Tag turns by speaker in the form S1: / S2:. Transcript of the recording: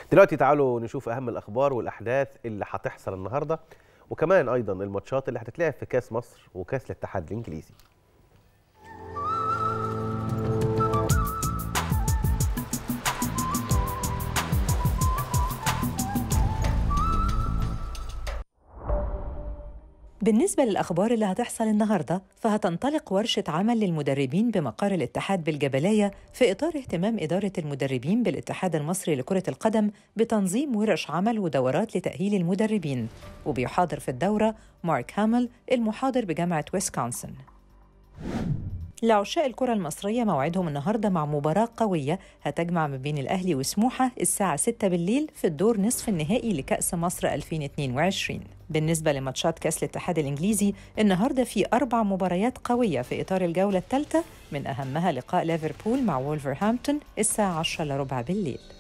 S1: دلوقتي تعالوا نشوف اهم الاخبار والاحداث اللي هتحصل النهارده وكمان ايضا الماتشات اللي هتتلعب في كاس مصر وكاس الاتحاد الانجليزي
S2: بالنسبة للأخبار اللي هتحصل النهاردة فهتنطلق ورشة عمل للمدربين بمقر الاتحاد بالجبلية في إطار اهتمام إدارة المدربين بالاتحاد المصري لكرة القدم بتنظيم ورش عمل ودورات لتأهيل المدربين وبيحاضر في الدورة مارك هامل المحاضر بجامعة ويسكونسن لعشاء الكرة المصرية موعدهم النهاردة مع مباراة قوية هتجمع ما بين الأهلي وسموحة الساعة 6 بالليل في الدور نصف النهائي لكأس مصر 2022 بالنسبة لماتشات كأس الاتحاد الإنجليزي النهاردة في أربع مباريات قوية في إطار الجولة الثالثة من أهمها لقاء ليفربول مع وولفرهامبتون الساعة 10 لربع بالليل